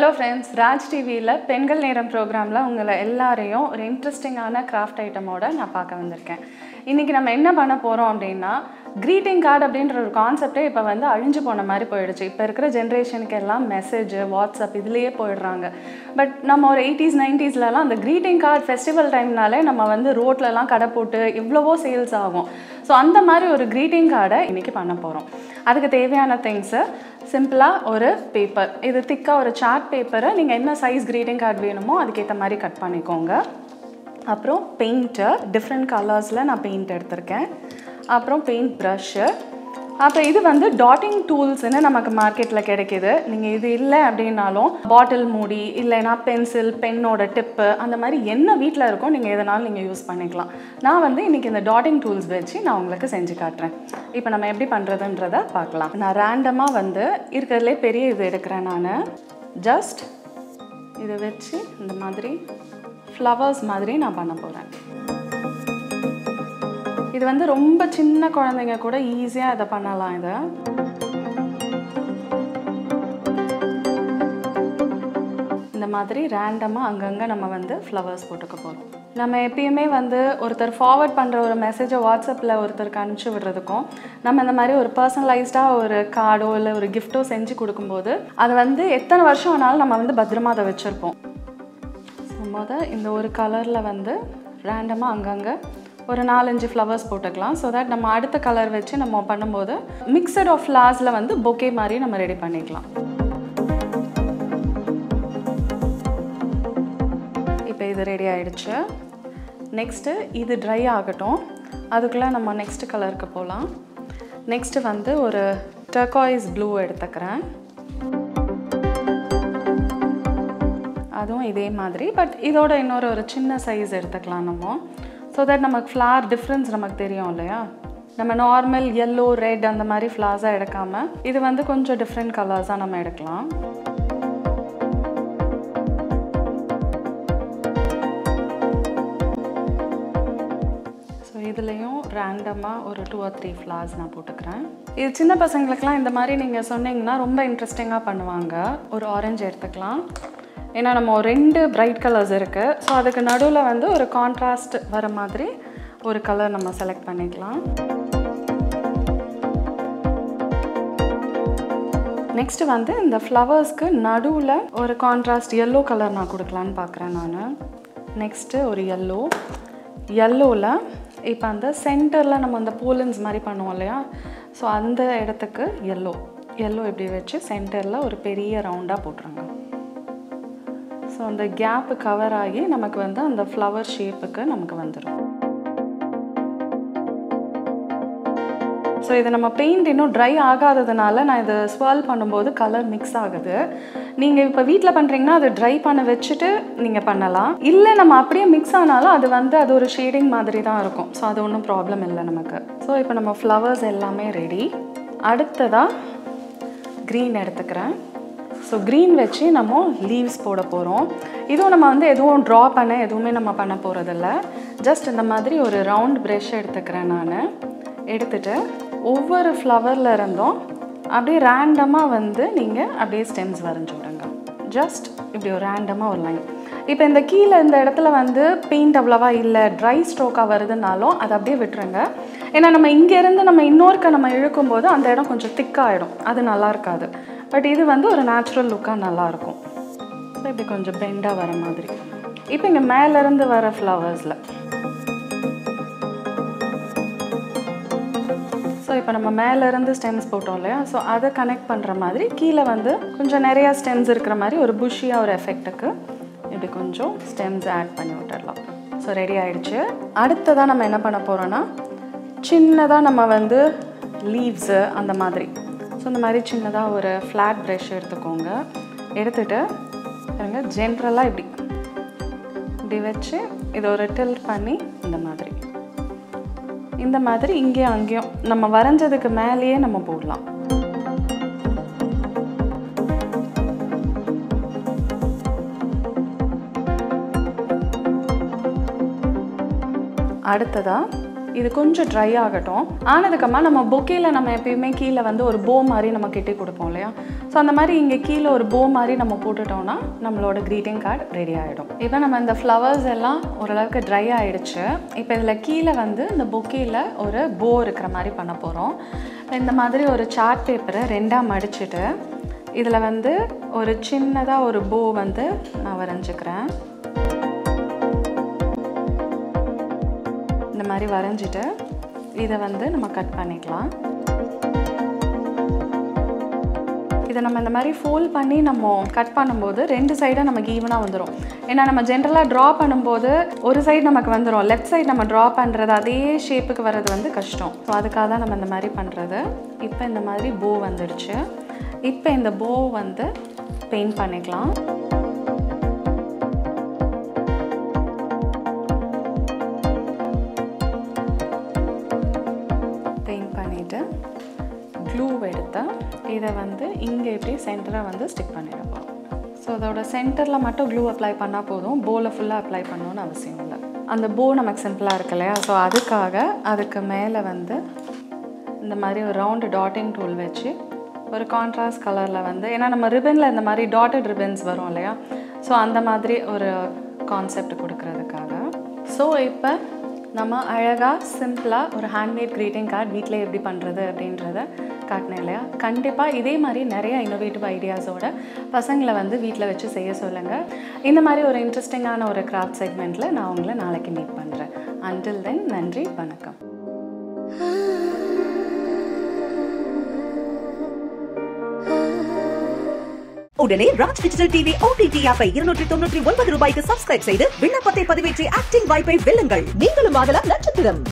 hello friends Raj டிவியில் பெண்கள் நேரம் ப்ரோக்ராமில் உங்களை எல்லாரையும் ஒரு இன்ட்ரெஸ்டிங்கான கிராஃப்ட் ஐட்டமோட நான் பார்க்க வந்திருக்கேன் இன்றைக்கி நம்ம என்ன பண்ண போகிறோம் அப்படின்னா க்ரீட்டிங் கார்டு அப்படின்ற ஒரு கான்செப்டே இப்போ வந்து அழிஞ்சு போன மாதிரி போயிடுச்சு இப்போ இருக்கிற ஜென்ரேஷனுக்கு எல்லாம் மெசேஜ் வாட்ஸ்அப் இதுலேயே போயிடுறாங்க பட் நம்ம ஒரு எயிட்டிஸ் நைன்ட்டீஸ்லலாம் அந்த க்ரீட்டிங் கார்டு ஃபெஸ்டிவல் டைம்னாலே நம்ம வந்து ரோட்லலாம் கடை போட்டு எவ்வளவோ சேல்ஸ் ஆகும் ஸோ அந்த மாதிரி ஒரு க்ரீட்டிங் கார்டை இன்றைக்கி பண்ண போகிறோம் அதுக்கு தேவையான திங்ஸு சிம்பிளாக ஒரு பேப்பர் இது திக்காக ஒரு சார்ட் பேப்பரை நீங்கள் என்ன சைஸ் க்ரீட்டிங் கார்டு வேணுமோ அதுக்கேற்ற மாதிரி கட் பண்ணிக்கோங்க அப்புறம் பெயிண்ட்டு டிஃப்ரெண்ட் கலர்ஸில் நான் பெயிண்ட் எடுத்திருக்கேன் அப்புறம் பெயிண்ட் ப்ரஷ்ஷு அப்புறம் இது வந்து டாட்டிங் டூல்ஸ்னு நமக்கு மார்க்கெட்டில் கிடைக்கிது நீங்கள் இது இல்லை அப்படின்னாலும் பாட்டில் மூடி இல்லைன்னா பென்சில் பென்னோட டிப்பு அந்த மாதிரி என்ன வீட்டில் இருக்கோ நீங்கள் எதனாலும் நீங்கள் யூஸ் பண்ணிக்கலாம் நான் வந்து இன்றைக்கி இந்த டாட்டிங் டூல்ஸ் வச்சு நான் உங்களுக்கு செஞ்சு காட்டுறேன் இப்போ நம்ம எப்படி பண்ணுறதுன்றத பார்க்கலாம் நான் ரேண்டமாக வந்து இருக்கிறதுலே பெரிய இது எடுக்கிறேன் நான் ஜஸ்ட் இதை வச்சு இந்த மாதிரி ஃப்ளவர்ஸ் மாதிரி நான் பண்ண போகிறேன் இது வந்து ரொம்ப சின்ன குழந்தைங்க கூட ஈஸியாக இதை பண்ணலாம் இதை இந்த மாதிரி ரேண்டமாக அங்கங்கே நம்ம வந்து ஃப்ளவர்ஸ் போட்டுக்க போகிறோம் நம்ம எப்பயுமே வந்து ஒருத்தர் ஃபார்வர்ட் பண்ணுற ஒரு மெசேஜை வாட்ஸ்அப்பில் ஒருத்தருக்கு அனுப்பிச்சி விடுறதுக்கும் நம்ம இந்த மாதிரி ஒரு பர்சனலைஸ்டாக ஒரு கார்டோ இல்லை ஒரு கிஃப்ட்டோ செஞ்சு கொடுக்கும்போது அது வந்து எத்தனை வருஷம் ஆனாலும் நம்ம வந்து பத்திரமா அதை வச்சுருப்போம் ஸோ மொதல் இந்த ஒரு கலரில் வந்து ரேண்டமாக அங்கங்கே ஒரு நாலஞ்சு ஃப்ளவர்ஸ் போட்டுக்கலாம் ஸோ தட் நம்ம அடுத்த கலர் வச்சு நம்ம பண்ணும்போது மிக்சட் ஆஃப் ஃப்ளார்ஸில் வந்து பொக்கே மாதிரி நம்ம ரெடி பண்ணிக்கலாம் இப்போ இது ரெடி ஆயிடுச்சு நெக்ஸ்ட்டு இது ட்ரை ஆகட்டும் அதுக்குள்ளே நம்ம நெக்ஸ்ட் கலருக்கு போகலாம் நெக்ஸ்ட்டு வந்து ஒரு டர்காய்ஸ் ப்ளூ எடுத்துக்கிறேன் அதுவும் இதே மாதிரி பட் இதோட இன்னொரு ஒரு சின்ன சைஸ் எடுத்துக்கலாம் நம்ம ஸோ தட் நமக்கு ஃப்ளார் டிஃப்ரென்ஸ் நமக்கு தெரியும் இல்லையா நம்ம நார்மல் எல்லோ ரெட் அந்த மாதிரி ஃப்ளார்ஸாக எடுக்காமல் இது வந்து கொஞ்சம் டிஃப்ரெண்ட் கலர்ஸாக நம்ம எடுக்கலாம் ஸோ இதுலேயும் ரேண்டமாக ஒரு டூ ஆர் த்ரீ ஃப்ளார்ஸ் நான் போட்டுக்கிறேன் இது சின்ன பசங்களுக்குலாம் இந்த மாதிரி நீங்கள் சொன்னீங்கன்னா ரொம்ப இன்ட்ரெஸ்டிங்காக பண்ணுவாங்க ஒரு ஆரஞ்சு எடுத்துக்கலாம் ஏன்னா நம்ம ஒரு ரெண்டு பிரைட் கலர்ஸ் இருக்குது ஸோ அதுக்கு நடுவில் வந்து ஒரு கான்ட்ராஸ்ட் வர மாதிரி ஒரு கலர் நம்ம செலக்ட் பண்ணிக்கலாம் நெக்ஸ்ட் வந்து இந்த ஃப்ளவர்ஸ்க்கு நடுவில் ஒரு கான்ட்ராஸ்ட் எல்லோ கலர் நான் கொடுக்கலான்னு பார்க்குறேன் நான் நெக்ஸ்ட்டு ஒரு எல்லோ எல்லோவில் இப்போ அந்த சென்டரில் நம்ம அந்த போலன்ஸ் மாதிரி பண்ணுவோம் இல்லையா ஸோ அந்த இடத்துக்கு எல்லோ எல்லோ இப்படி வச்சு சென்டரில் ஒரு பெரிய ரவுண்டாக போட்டுருங்க ஸோ அந்த கேப்பு கவர் ஆகி நமக்கு வந்து அந்த ஃப்ளவர் ஷேப்புக்கு நமக்கு வந்துடும் ஸோ இது நம்ம பெயிண்ட் இன்னும் ட்ரை ஆகாததுனால நான் இதை ஸ்வால் பண்ணும்போது கலர் மிக்ஸ் ஆகுது நீங்கள் இப்போ வீட்டில் பண்ணுறீங்கன்னா அதை ட்ரை பண்ண வச்சுட்டு நீங்கள் பண்ணலாம் இல்லை நம்ம அப்படியே மிக்ஸ் ஆனாலும் அது வந்து அது ஒரு ஷேடிங் மாதிரி தான் இருக்கும் ஸோ அது ஒன்றும் ப்ராப்ளம் இல்லை நமக்கு ஸோ இப்போ நம்ம ஃப்ளவர்ஸ் எல்லாமே ரெடி அடுத்ததாக க்ரீன் எடுத்துக்கிறேன் ஸோ க்ரீன் வச்சு நம்ம லீவ்ஸ் போட போகிறோம் இதுவும் நம்ம வந்து எதுவும் ட்ரா பண்ண எதுவுமே நம்ம பண்ண போகிறதில்ல ஜஸ்ட் இந்த மாதிரி ஒரு ரவுண்ட் ப்ரெஷ் எடுத்துக்கிறேன் நான் எடுத்துகிட்டு ஒவ்வொரு ஃப்ளவரில் இருந்தும் அப்படியே ரேண்டமாக வந்து நீங்கள் அப்படியே ஸ்டெம்ஸ் வரைஞ்சி விடுங்க ஜஸ்ட் இப்படி ஒரு ரேண்டமாக ஒரு லைன் இப்போ இந்த கீழே இந்த இடத்துல வந்து பெயிண்ட் அவ்வளோவா இல்லை ட்ரை ஸ்ட்ரோக்காக வருதுனாலும் அதை அப்படியே விட்டுருங்க ஏன்னா நம்ம இங்கேருந்து நம்ம இன்னொருக்க நம்ம இழுக்கும்போது அந்த இடம் கொஞ்சம் திக்காகிடும் அது நல்லா இருக்காது பட் இது வந்து ஒரு நேச்சுரல் லுக்காக நல்லாயிருக்கும் ஸோ இப்படி கொஞ்சம் பெண்டாக வர மாதிரி இப்போ இங்கே மேலேருந்து வர ஃப்ளவர்ஸில் ஸோ இப்போ நம்ம மேலேருந்து ஸ்டெம்ஸ் போட்டோம் இல்லையா ஸோ அதை கனெக்ட் பண்ணுற மாதிரி கீழே வந்து கொஞ்சம் நிறையா ஸ்டெம்ஸ் இருக்கிற மாதிரி ஒரு புஷியாக ஒரு எஃபெக்ட்டுக்கு இப்படி கொஞ்சம் ஸ்டெம்ஸ் ஆட் பண்ணி விட்டுடலாம் ஸோ ரெடி ஆகிடுச்சு அடுத்ததாக நம்ம என்ன பண்ண போகிறோன்னா சின்னதாக நம்ம வந்து லீவ்ஸு அந்த மாதிரி ஸோ இந்த மாதிரி சின்னதாக ஒரு ஃப்ளாட் ப்ரெஷ் எடுத்துக்கோங்க எடுத்துகிட்டு பாருங்க ஜென்ரலாக இப்படி இப்படி வச்சு இதை ஒரு டில் பண்ணி இந்த மாதிரி இந்த மாதிரி இங்கேயும் அங்கேயும் நம்ம வரைஞ்சதுக்கு மேலேயே நம்ம போடலாம் அடுத்ததாக இது கொஞ்சம் ட்ரை ஆகட்டும் ஆனதுக்கப்புறமா நம்ம பொக்கேல நம்ம எப்பயுமே கீழே வந்து ஒரு போ மாதிரி நம்ம கட்டி கொடுப்போம் இல்லையா ஸோ அந்த மாதிரி இங்கே கீழே ஒரு போ மாதிரி நம்ம போட்டுட்டோம்னா நம்மளோட க்ரீட்டிங் கார்டு ரெடி ஆகிடும் இப்போ நம்ம இந்த ஃப்ளவர்ஸ் எல்லாம் ஓரளவுக்கு ட்ரை ஆகிடுச்சு இப்போ இதில் கீழே வந்து இந்த பொக்கேல ஒரு போ இருக்கிற மாதிரி பண்ண போகிறோம் இந்த மாதிரி ஒரு சார்ட் பேப்பரை ரெண்டாக மடிச்சுட்டு இதில் வந்து ஒரு சின்னதாக ஒரு போ வந்து நான் வரைஞ்சிக்கிறேன் இந்த மாதிரி வரைஞ்சிட்டு இதை வந்து நம்ம கட் பண்ணிக்கலாம் இதை நம்ம இந்த மாதிரி ஃபோல்ட் பண்ணி நம்ம கட் பண்ணும்போது ரெண்டு சைடும் நமக்கு ஈவனாக வந்துடும் ஏன்னா நம்ம ஜென்ரலாக ட்ரா பண்ணும்போது ஒரு சைடு நமக்கு வந்துடும் லெஃப்ட் சைடு நம்ம ட்ரா பண்ணுறது அதே ஷேப்புக்கு வர்றது வந்து கஷ்டம் ஸோ அதுக்காக தான் நம்ம இந்த மாதிரி பண்ணுறது இப்போ இந்த மாதிரி போ வந்துடுச்சு இப்போ இந்த போ வந்து பெயிண்ட் பண்ணிக்கலாம் பெயிண்ட் பண்ணிவிட்டு க்ளூ எடுத்து இதை வந்து இங்கே இப்படி சென்டராக வந்து ஸ்டிக் பண்ணிட போகிறோம் ஸோ அதோட சென்டரில் மட்டும் க்ளூ அப்ளை பண்ணால் போதும் போவில் ஃபுல்லாக அப்ளை பண்ணணும்னு அவசியம் இல்லை அந்த போ நமக்கு சிம்பிளாக இருக்கு இல்லையா ஸோ அதுக்காக அதுக்கு மேலே வந்து இந்த மாதிரி ஒரு ரவுண்டு டாட்டிங் டூல் வச்சு ஒரு கான்ட்ராஸ்ட் கலரில் வந்து ஏன்னா நம்ம ரிப்பனில் இந்த மாதிரி டாட்டட் ரிப்பன்ஸ் வரும் இல்லையா ஸோ அந்த மாதிரி ஒரு கான்செப்ட் கொடுக்கறதுக்காக ஸோ இப்போ நம்ம அழகாக சிம்பிளாக ஒரு ஹேண்ட்மேட் க்ரீட்டிங் கார்டு வீட்டில் எப்படி பண்ணுறது அப்படின்றத காட்டினேன் இல்லையா கண்டிப்பாக இதே மாதிரி நிறைய இன்னோவேட்டிவ் ஐடியாஸோட பசங்களை வந்து வீட்டில் வச்சு செய்ய சொல்லுங்கள் இந்த மாதிரி ஒரு இன்ட்ரெஸ்டிங்கான ஒரு கிராஃப்ட் செக்மெண்ட்டில் நான் உங்களை நாளைக்கு மீட் பண்ணுறேன் அன்டில் தென் நன்றி வணக்கம் உடனே ராஜ் டிஜிட்டல் டிவி ஓடிடி ஆப்பை இருநூற்றி தொண்ணூற்றி ஒன்பது ரூபாய்க்கு சப்ஸ்கிரைப் செய்து விண்ணப்பத்தை பதிவேற்றி ஆக்டிங் வாய்ப்பை வெல்லுங்கள் நீங்களும் ஆகலாம் நட்சத்திரம்